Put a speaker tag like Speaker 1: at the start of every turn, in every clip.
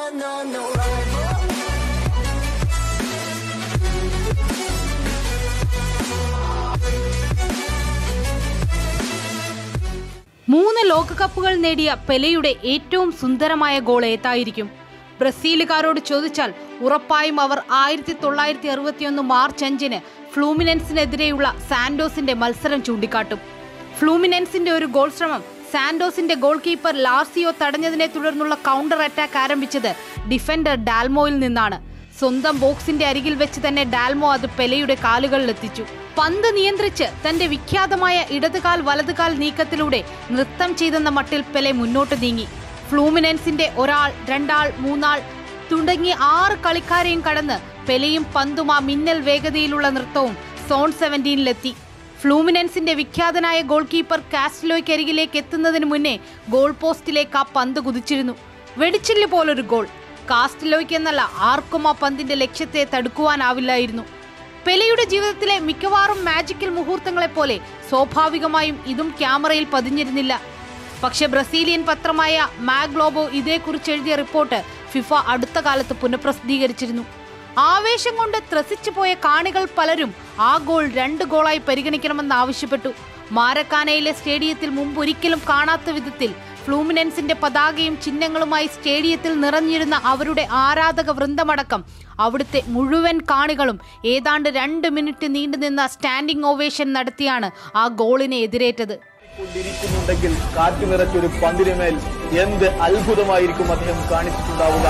Speaker 1: no, no rival.
Speaker 2: മൂന്ന് ലോകകപ്പുകൾ നേടിയ പെലെയുടെ ഏറ്റവും സുന്ദരമായ ഗോൾ ഏതായിരിക്കും ബ്രസീലുകാരോട് ചോദിച്ചാൽ ഉറപ്പായും അവർ ആയിരത്തി തൊള്ളായിരത്തി അറുപത്തിയൊന്ന് മാർച്ച് അഞ്ചിന് ഫ്ലൂമിനൻസിനെതിരെയുള്ള സാന്റോസിന്റെ മത്സരം ചൂണ്ടിക്കാട്ടും ഫ്ലൂമിനൻസിന്റെ ഒരു ഗോൾ ശ്രമം സാന്റോസിന്റെ ഗോൾ കീപ്പർ ലാർസിയോ തടഞ്ഞതിനെ തുടർന്നുള്ള കൗണ്ടർ അറ്റാക്ക് ആരംഭിച്ചത് ഡിഫൻഡർ ഡാൽമോയിൽ നിന്നാണ് സ്വന്തം ബോക്സിന്റെ അരികിൽ വെച്ച് തന്നെ ഡാൽമോ അത് പെലെയുടെ കാലുകളിലെത്തിച്ചു പന്ത് നിയന്ത്രിച്ച് തന്റെ വിഖ്യാതമായ ഇടതുകാൽ വലതുകാൽ നീക്കത്തിലൂടെ നൃത്തം ചെയ്തെന്ന മട്ടിൽ പെലെ മുന്നോട്ട് നീങ്ങി ഫ്ലൂമിനൻസിന്റെ ഒരാൾ രണ്ടാൾ മൂന്നാൾ തുടങ്ങി ആറ് കളിക്കാരെയും കടന്ന് പെലെയും പന്തും ആ മിന്നൽ വേഗതയിലുള്ള നൃത്തവും സോൺ സെവൻറ്റീനിലെത്തി ഫ്ലൂമിനൻസിന്റെ വിഖ്യാതനായ ഗോൾ കീപ്പർ കാസ്റ്റിലോയ്ക്ക് അരികിലേക്ക് എത്തുന്നതിന് മുന്നേ ഗോൾ പോസ്റ്റിലേക്ക് ആ പന്ത് കുതിച്ചിരുന്നു വെടിച്ചില്ല് പോലൊരു ഗോൾ കാസ്റ്റിലോയ്ക്ക് എന്നല്ല ആർക്കും ആ പന്തിന്റെ ലക്ഷ്യത്തെ തടുക്കുവാനാവില്ലായിരുന്നു പെലെയുടെ ജീവിതത്തിലെ മിക്കവാറും മാജിക്കൽ മുഹൂർത്തങ്ങളെപ്പോലെ സ്വാഭാവികമായും ഇതും ക്യാമറയിൽ പതിഞ്ഞിരുന്നില്ല പക്ഷെ ബ്രസീലിയൻ പത്രമായ മാഗ്ലോബോ ഇതേക്കുറിച്ച് എഴുതിയ റിപ്പോർട്ട് ഫിഫ അടുത്ത കാലത്ത് പുനഃപ്രസിദ്ധീകരിച്ചിരുന്നു ആവേശം കൊണ്ട് ത്രസിച്ചു പോയ കാണികൾ പലരും ആ ഗോൾ രണ്ട് ഗോളായി പരിഗണിക്കണമെന്ന് ആവശ്യപ്പെട്ടു മാരക്കാനയിലെ സ്റ്റേഡിയത്തിൽ മുമ്പൊരിക്കലും കാണാത്ത വിധത്തിൽ ഫ്ലൂമിനൻസിന്റെ പതാകയും ചിഹ്നങ്ങളുമായി സ്റ്റേഡിയത്തിൽ നിറഞ്ഞിരുന്ന അവരുടെ ആരാധക വൃന്ദമടക്കം അവിടുത്തെ മുഴുവൻ കാണികളും ഏതാണ്ട് രണ്ട് മിനിറ്റ് നീണ്ടുനിന്ന സ്റ്റാൻഡിംഗ് ഓവേഷൻ നടത്തിയാണ് ആ ഗോളിനെ എതിരേറ്റത്
Speaker 3: കൊണ്ടിരിക്കുന്നുണ്ടെങ്കിൽ കാറ്റു നിറച്ചൊരു പന്തിനുമേൽ എന്ത് അത്ഭുതമായിരിക്കും അദ്ദേഹം കാണിച്ചിട്ടുണ്ടാവുക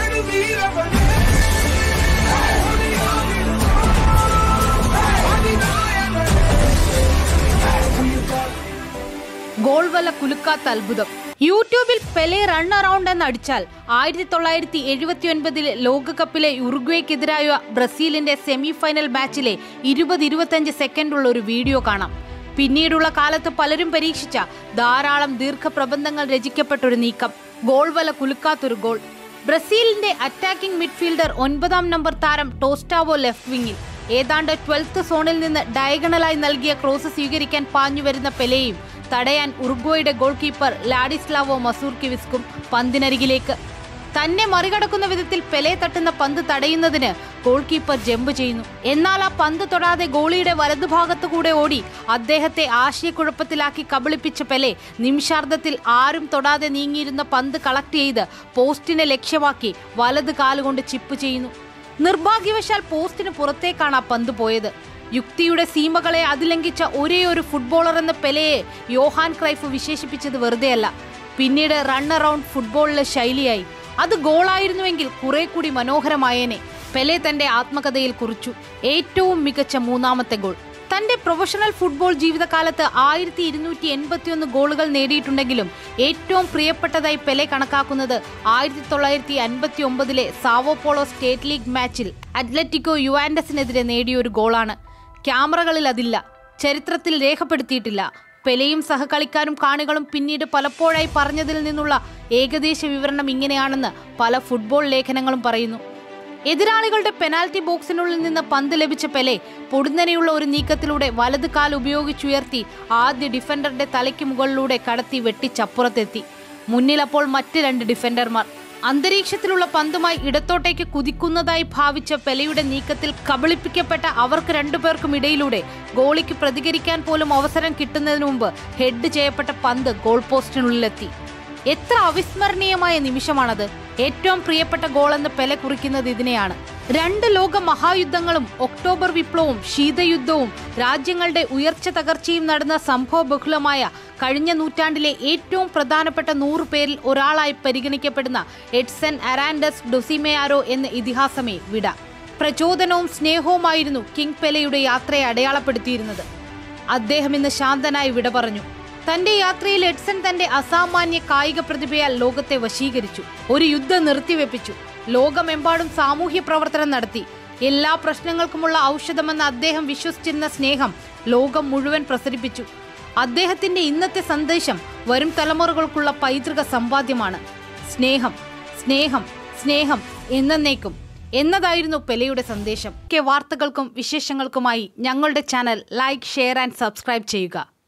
Speaker 2: ഗോൾ വല കുലുക്കാത്ത അത്ഭുതം യൂട്യൂബിൽ പെലെ റൺ അറൗണ്ട് എന്ന് അടിച്ചാൽ ആയിരത്തി തൊള്ളായിരത്തി എഴുപത്തി ഒൻപതിലെ ലോകകപ്പിലെ ഉറുഗ്വേക്കെതിരായ ബ്രസീലിന്റെ സെമി ഫൈനൽ മാച്ചിലെ ഇരുപത് ഇരുപത്തഞ്ച് സെക്കൻഡുള്ള ഒരു വീഡിയോ കാണാം പിന്നീടുള്ള കാലത്ത് പലരും പരീക്ഷിച്ച ധാരാളം ദീർഘപ്രബന്ധങ്ങൾ രചിക്കപ്പെട്ടൊരു നീക്കം ഗോൾ വല കുലുക്കാത്തൊരു ഗോൾ ബ്രസീലിന്റെ അറ്റാക്കിംഗ് മിഡ്ഫീൽഡർ ഒൻപതാം നമ്പർ താരം ടോസ്റ്റാവോ ലെഫ്റ്റ് വിങ്ങിൽ ഏതാണ്ട് ട്വൽത്ത് സോണിൽ നിന്ന് ഡയഗണലായി നൽകിയ ക്രോസ് സ്വീകരിക്കാൻ പാഞ്ഞു വരുന്ന പെലെയും തടയാൻ ഉറുഗ്വയുടെ ഗോൾ കീപ്പർ ലാഡിസ്ലാവോ മസൂർക്കിവിസ്കും പന്തിനരികിലേക്ക് തന്നെ മറികടക്കുന്ന വിധത്തിൽ പെലെ തട്ടുന്ന പന്ത് തടയുന്നതിന് ഗോൾ കീപ്പർ ജമ്പ് ചെയ്യുന്നു എന്നാൽ ആ പന്ത് തൊടാതെ ഗോളിയുടെ വലതുഭാഗത്തു കൂടെ ഓടി അദ്ദേഹത്തെ ആശയക്കുഴപ്പത്തിലാക്കി കബളിപ്പിച്ച പെലെ നിമിഷാർദ്ധത്തിൽ ആരും തൊടാതെ നീങ്ങിയിരുന്ന പന്ത് കളക്ട് ചെയ്ത് പോസ്റ്റിനെ ലക്ഷ്യമാക്കി വലത് കാലുകൊണ്ട് ചിപ്പ് ചെയ്യുന്നു നിർഭാഗ്യവശാൽ പോസ്റ്റിന് പുറത്തേക്കാണ് ആ പന്ത് പോയത് യുക്തിയുടെ സീമകളെ അതിലംഘിച്ച ഒരേ ഒരു ഫുട്ബോളർ എന്ന പെലെയെ യോഹാൻ ക്രൈഫ് വിശേഷിപ്പിച്ചത് വെറുതെയല്ല പിന്നീട് റൺ അറൗണ്ട് ഫുട്ബോളിലെ ശൈലിയായി അത് ഗോളായിരുന്നുവെങ്കിൽ കുറെ കൂടി മനോഹരമായേനെ പെലെ തന്റെ ആത്മകഥയിൽ കുറിച്ചു ഏറ്റവും മികച്ച മൂന്നാമത്തെ ഗോൾ തന്റെ പ്രൊഫഷണൽ ഫുട്ബോൾ ജീവിതകാലത്ത് ആയിരത്തി ഇരുന്നൂറ്റി എൺപത്തിയൊന്ന് ഗോളുകൾ നേടിയിട്ടുണ്ടെങ്കിലും ഏറ്റവും പ്രിയപ്പെട്ടതായി പെലെ കണക്കാക്കുന്നത് ആയിരത്തി തൊള്ളായിരത്തി അൻപത്തി ഒമ്പതിലെ സാവോപോളോ സ്റ്റേറ്റ് ലീഗ് മാച്ചിൽ അത്ലറ്റിക്കോ യുവാൻഡസിനെതിരെ നേടിയ ഒരു ഗോളാണ് ക്യാമറകളിൽ അതില്ല ചരിത്രത്തിൽ രേഖപ്പെടുത്തിയിട്ടില്ല പെലെയും സഹകളിക്കാരും കാണികളും പിന്നീട് പലപ്പോഴായി പറഞ്ഞതിൽ നിന്നുള്ള ഏകദേശ വിവരണം ഇങ്ങനെയാണെന്ന് പല ഫുട്ബോൾ ലേഖനങ്ങളും പറയുന്നു എതിരാളികളുടെ പെനാൽറ്റി ബോക്സിനുള്ളിൽ നിന്ന് പന്ത് ലഭിച്ച പെലെ പൊടുന്നനെയുള്ള ഒരു നീക്കത്തിലൂടെ വലത് കാൽ ഉപയോഗിച്ചുയർത്തി ആദ്യ ഡിഫൻഡറുടെ തലയ്ക്ക് മുകളിലൂടെ കടത്തി വെട്ടിച്ചപ്പുറത്തെത്തി മുന്നിൽ അപ്പോൾ മറ്റ് രണ്ട് ഡിഫൻഡർമാർ അന്തരീക്ഷത്തിലുള്ള പന്തുമായി ഇടത്തോട്ടേക്ക് കുതിക്കുന്നതായി ഭാവിച്ച പെലയുടെ നീക്കത്തിൽ കബളിപ്പിക്കപ്പെട്ട അവർക്ക് രണ്ടുപേർക്കും ഇടയിലൂടെ ഗോളിക്ക് പ്രതികരിക്കാൻ പോലും അവസരം കിട്ടുന്നതിന് മുമ്പ് ഹെഡ് ചെയ്യപ്പെട്ട പന്ത് ഗോൾ പോസ്റ്റിനുള്ളിലെത്തി എത്ര അവിസ്മരണീയമായ നിമിഷമാണത് ഏറ്റവും പ്രിയപ്പെട്ട ഗോൾ എന്ന് പെലെ കുറിക്കുന്നത് ഇതിനെയാണ് രണ്ട് ലോക മഹായുദ്ധങ്ങളും ഒക്ടോബർ വിപ്ലവവും ശീതയുദ്ധവും രാജ്യങ്ങളുടെ ഉയർച്ച തകർച്ചയും നടന്ന സംഭവബഹുലമായ കഴിഞ്ഞ നൂറ്റാണ്ടിലെ ഏറ്റവും പ്രധാനപ്പെട്ട നൂറ് പേരിൽ ഒരാളായി പരിഗണിക്കപ്പെടുന്ന എഡ്സൺ അറാൻഡസ് ഡൊസിമയാരോ എന്ന ഇതിഹാസമേ വിട പ്രചോദനവും സ്നേഹവുമായിരുന്നു കിങ് പെലെയുടെ യാത്രയെ അടയാളപ്പെടുത്തിയിരുന്നത് അദ്ദേഹം ഇന്ന് ശാന്തനായി വിട പറഞ്ഞു തന്റെ യാത്രയിൽ എഡ്സൺ തന്റെ അസാമാന്യ കായിക പ്രതിഭയാൽ ലോകത്തെ വശീകരിച്ചു ഒരു യുദ്ധം നിർത്തിവെപ്പിച്ചു ലോകമെമ്പാടും സാമൂഹ്യ പ്രവർത്തനം നടത്തി എല്ലാ പ്രശ്നങ്ങൾക്കുമുള്ള ഔഷധമെന്ന് അദ്ദേഹം വിശ്വസിച്ചിരുന്ന സ്നേഹം ലോകം മുഴുവൻ പ്രസരിപ്പിച്ചു അദ്ദേഹത്തിന്റെ ഇന്നത്തെ സന്ദേശം വരും തലമുറകൾക്കുള്ള പൈതൃക സമ്പാദ്യമാണ് സ്നേഹം സ്നേഹം സ്നേഹം എന്നേക്കും എന്നതായിരുന്നു പെലെയുടെ സന്ദേശം ഒക്കെ വാർത്തകൾക്കും വിശേഷങ്ങൾക്കുമായി ഞങ്ങളുടെ channel like share and subscribe ചെയ്യുക